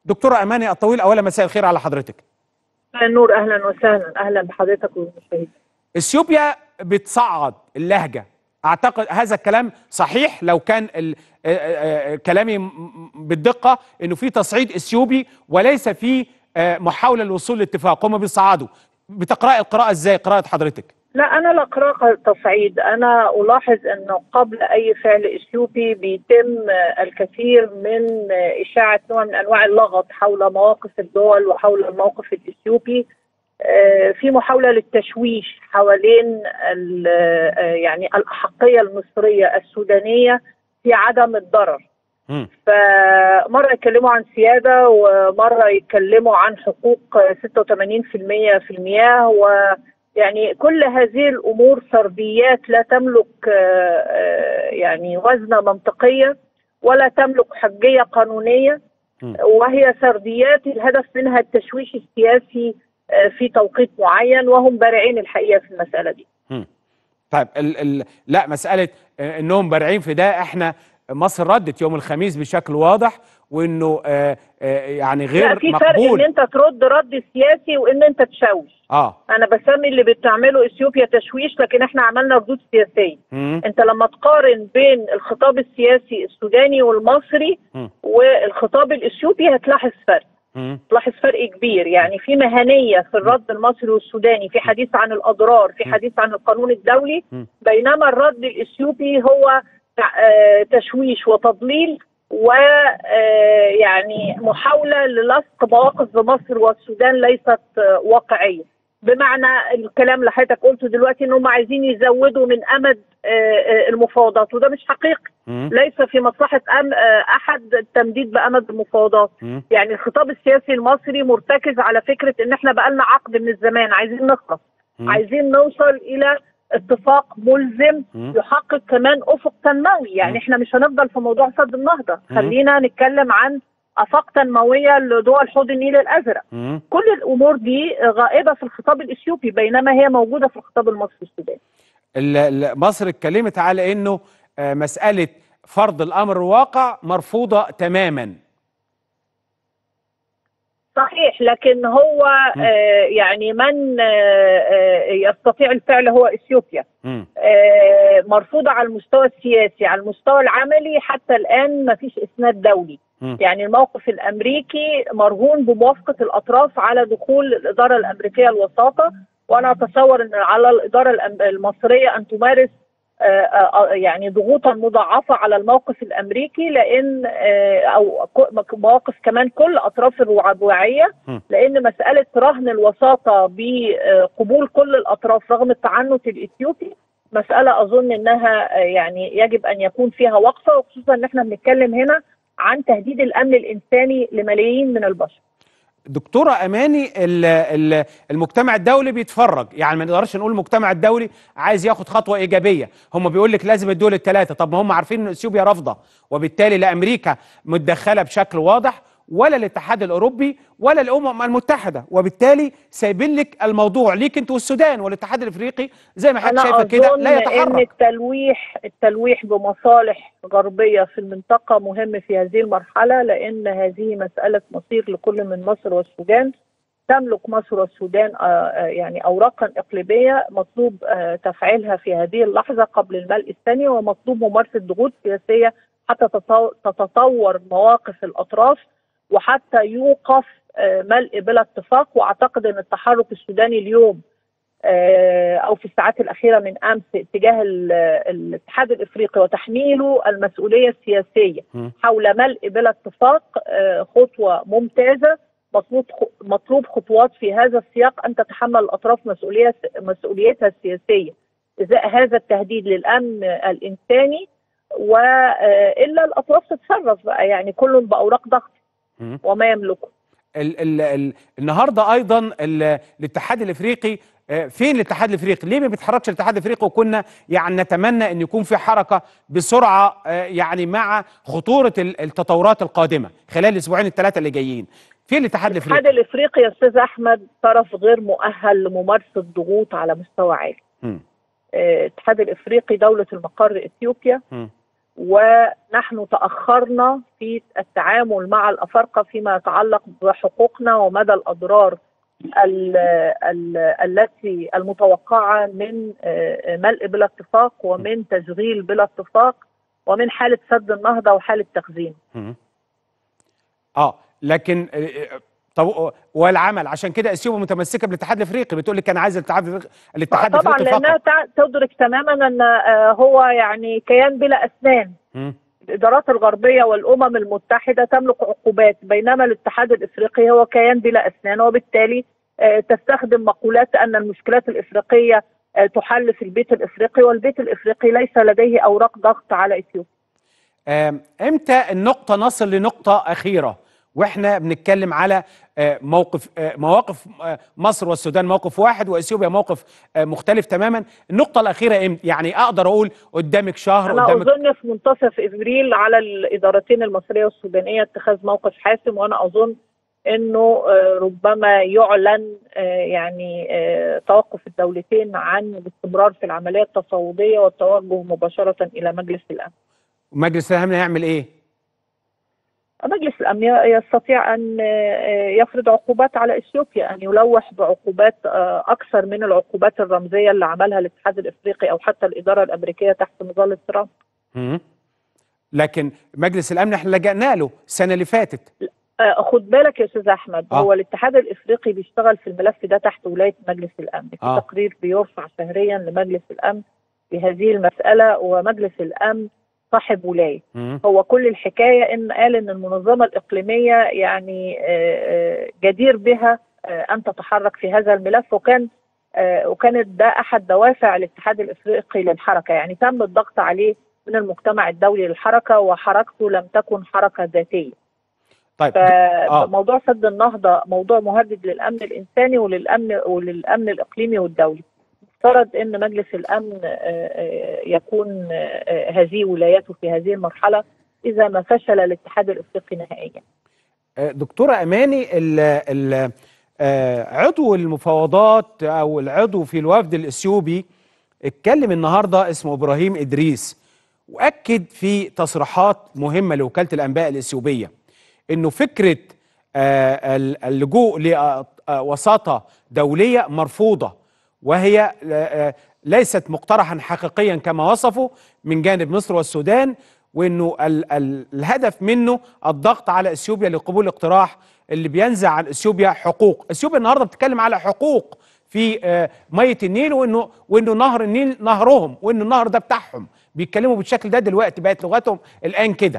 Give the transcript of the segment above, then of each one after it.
دكتوره اماني الطويل اولا مساء الخير على حضرتك النور اهلا وسهلا اهلا بحضرتك والمشاهدين اثيوبيا بتصعد اللهجه اعتقد هذا الكلام صحيح لو كان ال- آه، آه، آه، كلامي م- م- بالدقه انه في تصعيد اثيوبي وليس في آه، محاوله للوصول لاتفاق هم بيصعدوا بتقراي القراءه ازاي قراءه حضرتك لا انا لا اقرا تصعيد انا الاحظ انه قبل اي فعل اثيوبي بيتم آه، الكثير من آه، اشاعه نوع من انواع اللغط حول مواقف الدول وحول الموقف الاثيوبي آه، في محاوله للتشويش حوالين ال- آه، يعني الاحقيه المصريه السودانيه في عدم الضرر مم. فمرة يتكلموا عن سيادة ومرة يتكلموا عن حقوق 86% في المياه ويعني كل هذه الأمور سرديات لا تملك آه، آه، يعني وزنة منطقية ولا تملك حجية قانونية مم. وهي سرديات الهدف منها التشويش السياسي آه، في توقيت معين وهم بارعين الحقيقة في المسألة دي مم. طيب ال ال لا مساله آه، انهم بارعين في ده احنا مصر ردت يوم الخميس بشكل واضح وانه آه آه يعني لا غير في فرق مقبول ان انت ترد رد سياسي وان انت تشوش اه انا بسمي اللي بتعمله اثيوبيا تشويش لكن احنا عملنا ردود سياسيه مم. انت لما تقارن بين الخطاب السياسي السوداني والمصري مم. والخطاب الاثيوبي هتلاحظ فرق مم. تلاحظ فرق كبير يعني في مهنيه في الرد المصري والسوداني في حديث عن الاضرار في حديث عن القانون الدولي م. بينما الرد الاثيوبي هو آه، تشويش وتضليل ويعني محاولة للصق مواقف بمصر والسودان ليست آه، واقعية بمعنى الكلام اللي حضرتك قلته دلوقتي انهم عايزين يزودوا من امد آه، آه، المفاوضات وده مش حقيقي مم. ليس في مصلحة أم آه، أحد التمديد بأمد المفاوضات مم. يعني الخطاب السياسي المصري مرتكز على فكرة إن إحنا بقالنا عقد من الزمان عايزين نخلص مم. عايزين نوصل إلى اتفاق ملزم مم. يحقق كمان افق تنموي مم. يعني احنا مش هنفضل في موضوع سد النهضه مم. خلينا نتكلم عن افاق تنمويه لدول حوض النيل الازرق مم. كل الامور دي غائبه في الخطاب الاثيوبي بينما هي موجوده في الخطاب المصري السوداني ال- ال- مصر اتكلمت على انه آه، مساله فرض الامر الواقع مرفوضه تماما صحيح لكن هو مم. آه يعني من آه آه يستطيع الفعل هو اثيوبيا مم. آه مرفوضه على المستوى السياسي على المستوى العملي حتى الان ما فيش اسناد دولي مم. يعني الموقف الامريكي مرهون بموافقه الاطراف على دخول الاداره الامريكيه الوساطه وانا اتصور ان على الاداره الأم- المصريه ان تمارس آه، آه، يعني ضغوطا مضاعفه على الموقف الامريكي لان آه، او ك- مواقف كمان كل اطراف الرباعيه م. لان مساله رهن الوساطه بقبول كل الاطراف رغم التعنت الاثيوبي مساله اظن انها آه، يعني يجب ان يكون فيها وقفه وخصوصا ان احنا بنتكلم هنا عن تهديد الامن الانساني لملايين من البشر دكتوره اماني ال- ال- المجتمع الدولي بيتفرج يعني ما نقدرش نقول المجتمع الدولي عايز ياخد خطوه ايجابيه هم بيقول لك لازم الدول الثلاثه طب ما هم عارفين ان اثيوبيا رافضه وبالتالي لا امريكا متدخله بشكل واضح ولا الاتحاد الاوروبي ولا الامم المتحده وبالتالي سايبين لك الموضوع ليك انت والسودان والاتحاد الافريقي زي ما حضرتك انا شايفه كده اظن لا ان يتحرك التلويح التلويح بمصالح غربيه في المنطقه مهم في هذه المرحله لان هذه مساله مصير لكل من مصر والسودان تملك مصر والسودان آه، آه، يعني اوراقا اقليميه مطلوب آه، تفعيلها في هذه اللحظه قبل الملء الثاني ومطلوب ممارسه ضغوط سياسيه حتى تطو- تتطور مواقف الاطراف وحتى يوقف آه، ملء بلا اتفاق واعتقد ان التحرك السوداني اليوم آه، او في الساعات الاخيره من امس اتجاه ال- الاتحاد الافريقي وتحميله المسؤوليه السياسيه م. حول ملء بلا اتفاق آه، خطوه ممتازه مطلوب خ- مطلوب خطوات في هذا السياق ان تتحمل الاطراف مسؤوليه مسؤوليتها السياسيه ازاء هذا التهديد للامن الانساني والا الاطراف تتصرف بقى يعني كل باوراق ضغط م. وما يملكه ال ال ال النهارده ايضا ال الاتحاد الافريقي آه، فين الاتحاد الافريقي؟ ليه ما بيتحركش الاتحاد الافريقي وكنا يعني نتمنى ان يكون في حركه بسرعه آه، يعني مع خطوره ال- التطورات القادمه خلال الاسبوعين الثلاثه اللي جايين. فين الاتحاد الاتحاد الافريقي؟ الافريقي يا استاذ احمد طرف غير مؤهل لممارسه ضغوط على مستوى عالي مم. آه، الاتحاد الافريقي دوله المقر اثيوبيا مم. ونحن تاخرنا في التعامل مع الافارقه فيما يتعلق بحقوقنا ومدى الاضرار ال ال التي المتوقعه من آه، ملء بلا اتفاق ومن تشغيل بلا اتفاق ومن حاله سد النهضه وحاله تخزين. مم. اه لكن آه، آه، طب والعمل عشان كده اثيوبيا متمسكه بالاتحاد الافريقي بتقول لك انا عايز الاتحاد الافريقي الاتحاد طبعا الافريقي لانها فقط تع- تدرك تماما ان آه، هو يعني كيان بلا اسنان مم. الادارات الغربيه والامم المتحده تملك عقوبات بينما الاتحاد الافريقي هو كيان بلا اسنان وبالتالي آه، تستخدم مقولات ان المشكلات الافريقيه آه، تحل في البيت الافريقي والبيت الافريقي ليس لديه اوراق ضغط على اثيوبيا آم، امتى النقطة نصل لنقطة أخيرة واحنا بنتكلم على آه، موقف آه، مواقف آه، مصر والسودان موقف واحد واثيوبيا موقف آه، مختلف تماما النقطة الأخيرة امتى يعني أقدر أقول قدامك شهر انا قدامك اظن في منتصف ابريل على الادارتين المصريه والسودانيه اتخاذ موقف حاسم وانا اظن انه آه، ربما يعلن آه، يعني آه، توقف الدولتين عن الاستمرار في العمليه التفاوضيه والتوجه مباشره الى مجلس الامن. مجلس الأمن هيعمل إيه؟ مجلس الامن يستطيع ان آه، يفرض عقوبات على اثيوبيا ان يلوح بعقوبات آه، اكثر من العقوبات الرمزيه اللي عملها الاتحاد الافريقي او حتى الاداره الامريكيه تحت مظله ترامب. مم. لكن مجلس الأمن احنا لجأنا له السنة اللي فاتت آه، خد بالك يا استاذ احمد آه. هو الاتحاد الافريقي بيشتغل في الملف ده تحت ولايه مجلس الامن في آه. تقرير بيرفع شهريا لمجلس الامن في هذه المساله ومجلس الامن صاحب ولايه مم. هو كل الحكايه ان قال ان المنظمه الاقليميه يعني آه، آه، جدير بها آه، ان تتحرك في هذا الملف وكان آه، وكانت ده احد دوافع الاتحاد الافريقي للحركه يعني تم الضغط عليه من المجتمع الدولي للحركه وحركته لم تكن حركه ذاتيه طيب آه. فموضوع سد النهضه موضوع مهدد للامن الانساني وللامن وللامن الاقليمي والدولي. افترض ان مجلس الامن آه، آه، يكون آه، هذه ولايته في هذه المرحله اذا ما فشل الاتحاد الافريقي نهائيا. آه، دكتورة أماني ال ال آه، عضو المفاوضات أو العضو في الوفد الإثيوبي اتكلم النهاردة اسمه إبراهيم إدريس وأكد في تصريحات مهمة لوكالة الأنباء الإثيوبية إنه فكرة آه، ال- اللجوء لوساطة دولية مرفوضة وهي آه، آه، ليست مقترحا حقيقيا كما وصفوا من جانب مصر والسودان وانه ال ال الهدف منه الضغط على اثيوبيا لقبول الاقتراح اللي بينزع عن اثيوبيا حقوق، اثيوبيا النهارده بتتكلم على حقوق في آه، ميه النيل وانه وانه نهر النيل نهرهم وان النهر ده بتاعهم، بيتكلموا بالشكل ده دلوقتي بقت لغتهم الان كده.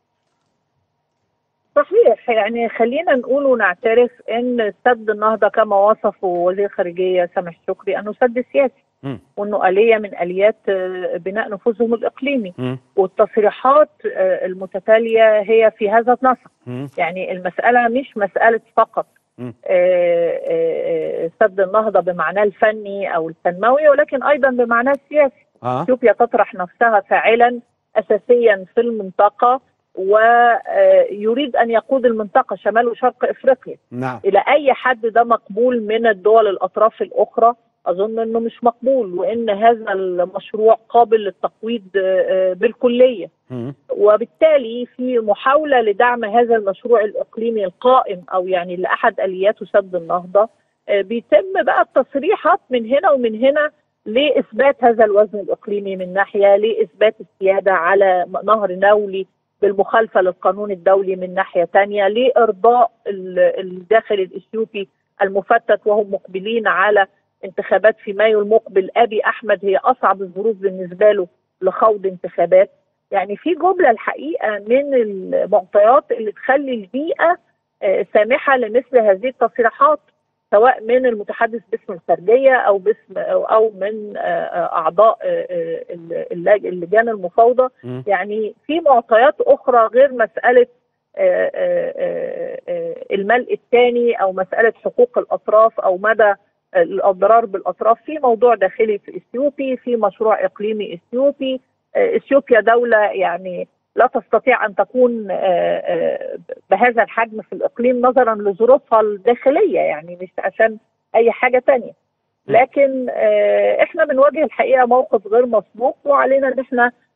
صحيح يعني خلينا نقول ونعترف ان سد النهضه كما وصفه وزير خارجيه سامح شكري انه سد سياسي مم. وانه اليه من اليات آه، بناء نفوذهم الاقليمي مم. والتصريحات آه، المتتاليه هي في هذا النسق. مم. يعني المسألة مش مسألة فقط مم. آه، آه، سد النهضة بمعناه الفني أو التنموي ولكن أيضا بمعناه السياسي اه اثيوبيا تطرح نفسها فاعلا أساسيا في المنطقة ويريد أن يقود المنطقة شمال وشرق إفريقيا نعم إلى أي حد ده مقبول من الدول الأطراف الأخرى أظن أنه مش مقبول وأن هذا المشروع قابل للتقويض آه، آه، بالكلية مم. وبالتالي في محاولة لدعم هذا المشروع الإقليمي القائم أو يعني اللي أحد آلياته سد النهضة آه، بيتم بقى التصريحات من هنا ومن هنا لإثبات هذا الوزن الإقليمي من ناحية لإثبات السيادة على نهر نولي بالمخالفة للقانون الدولي من ناحية تانية لإرضاء ال- الداخل الإثيوبي المفتت وهم مقبلين على انتخابات في مايو المقبل أبي أحمد هي أصعب الظروف بالنسبة له لخوض انتخابات يعني في جمله الحقيقه من المعطيات اللي تخلي البيئه آه، سامحه لمثل هذه التصريحات سواء من المتحدث باسم الخارجيه او باسم او أو من آه، آه، اعضاء آه، آه، اللج- اللجان المفاوضه مم. يعني في معطيات اخرى غير مساله آه، آه، آه، آه، الملء الثاني او مساله حقوق الاطراف او مدى الاضرار بالاطراف في موضوع داخلي في اثيوبي في مشروع اقليمي اثيوبي آه، اثيوبيا دوله يعني لا تستطيع ان تكون آه، آه، بهذا الحجم في الاقليم نظرا لظروفها الداخليه يعني مش عشان اي حاجه تانية لكن آه، احنا بنواجه الحقيقه موقف غير مسبوق وعلينا ان احنا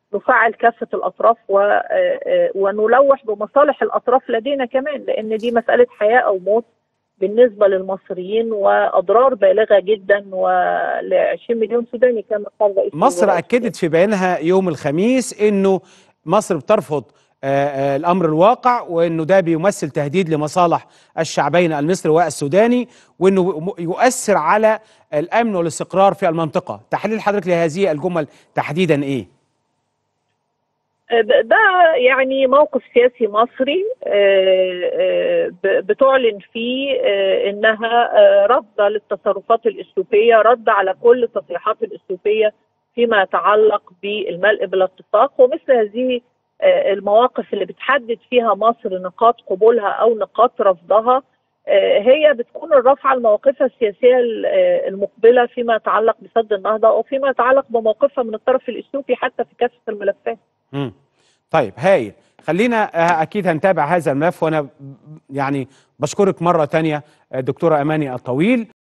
نفعل كافه الاطراف و... آه، آه، ونلوح بمصالح الاطراف لدينا كمان لان دي مساله حياه او موت بالنسبه للمصريين واضرار بالغه جدا ول 20 مليون سوداني كما قال رئيس مصر الوزراء اكدت في بيانها يوم الخميس انه مصر بترفض آه، آه، الامر الواقع وانه ده بيمثل تهديد لمصالح الشعبين المصري والسوداني وانه م- يؤثر على الامن والاستقرار في المنطقه تحليل حضرتك لهذه الجمل تحديدا ايه ده يعني موقف سياسي مصري آه، آه، ب- بتعلن فيه آه، انها آه، رد للتصرفات الاثيوبيه رد على كل التصريحات الاثيوبيه فيما يتعلق بالملء بالاتفاق ومثل هذه آه، المواقف اللي بتحدد فيها مصر نقاط قبولها او نقاط رفضها آه، هي بتكون الرافعه لمواقفها السياسيه ال- آه، المقبله فيما يتعلق بسد النهضه او فيما يتعلق بموقفها من الطرف الاثيوبي حتى في كافه الملفات مم. طيب هايل خلينا آه، اكيد هنتابع هذا الملف وانا ب- يعني بشكرك مره تانية آه، دكتوره اماني الطويل